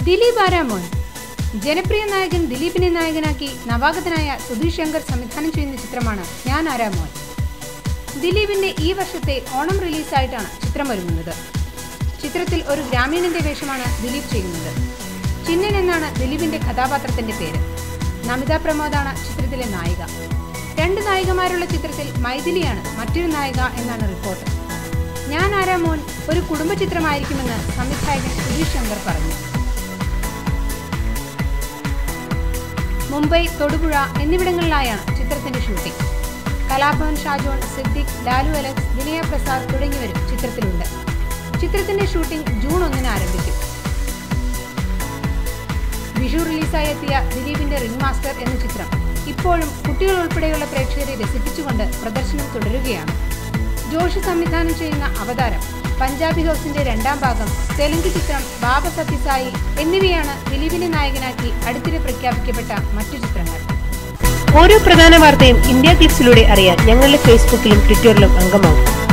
ദിലീപ് ആരാമോൻ ജനപ്രിയ നായകൻ ദിലീപിനെ നായകനാക്കി നവാഗതനായ സുധീർ ശങ്കർ സംവിധാനം ചെയ്യുന്ന ചിത്രമാണ് ഞാൻ ആരാമോൻ ദിലീപിന്റെ ഈ വർഷത്തെ ഓണം റിലീസായിട്ടാണ് ചിത്രം ഒരുങ്ങുന്നത് ചിത്രത്തിൽ ഒരു ഗ്രാമീണന്റെ വേഷമാണ് ദിലീപ് ചെയ്യുന്നത് ചിന്നൻ എന്നാണ് ദിലീപിന്റെ കഥാപാത്രത്തിന്റെ പേര് നമിത പ്രമോദാണ് ചിത്രത്തിലെ നായിക രണ്ട് നായികമാരുള്ള ചിത്രത്തിൽ മൈഥിലിയാണ് മറ്റൊരു നായിക എന്നാണ് റിപ്പോർട്ട് ഞാൻ ആരാമോൻ ഒരു കുടുംബ ചിത്രമായിരിക്കുമെന്ന് സംവിധായകൻ സുധീർ ശങ്കർ പറഞ്ഞു മുംബൈ തൊടുപുഴ എന്നിവിടങ്ങളിലായാണ് ചിത്രത്തിന്റെ ഷൂട്ടിംഗ് കലാഭവൻ ഷാജോൺ സിദ്ദിഖ് ലാലു അലക്സ് വിനയ പ്രസാദ് തുടങ്ങിയവരും ചിത്രത്തിലുണ്ട് ചിത്രത്തിന്റെ ഷൂട്ടിംഗ് ജൂൺ ഒന്നിന് ആരംഭിക്കും വിഷു റിലീസായി എത്തിയ ദിലീപിന്റെ റിംഗ് മാസ്റ്റർ എന്ന ചിത്രം ഇപ്പോഴും കുട്ടികൾ ഉൾപ്പെടെയുള്ള പ്രേക്ഷകരെ രസിപ്പിച്ചുകൊണ്ട് പ്രദർശനം തുടരുകയാണ് ജോഷി സംവിധാനം ചെയ്യുന്ന അവതാരം പഞ്ചാബി ഹൗസിന്റെ രണ്ടാം ഭാഗം തെലുങ്ക് ചിത്രം ബാബ സത്യസായി എന്നിവയാണ് ദിലീപിനെ നായകനാക്കി അടുത്തിടെ പ്രഖ്യാപിക്കപ്പെട്ട മറ്റു ചിത്രങ്ങൾ ഓരോ പ്രധാന വാർത്തയും ഇന്ത്യ ക്ലിക്സിലൂടെ അറിയാൻ ഞങ്ങളുടെ ഫേസ്ബുക്കിലും ട്വിറ്ററിലും അംഗമാകും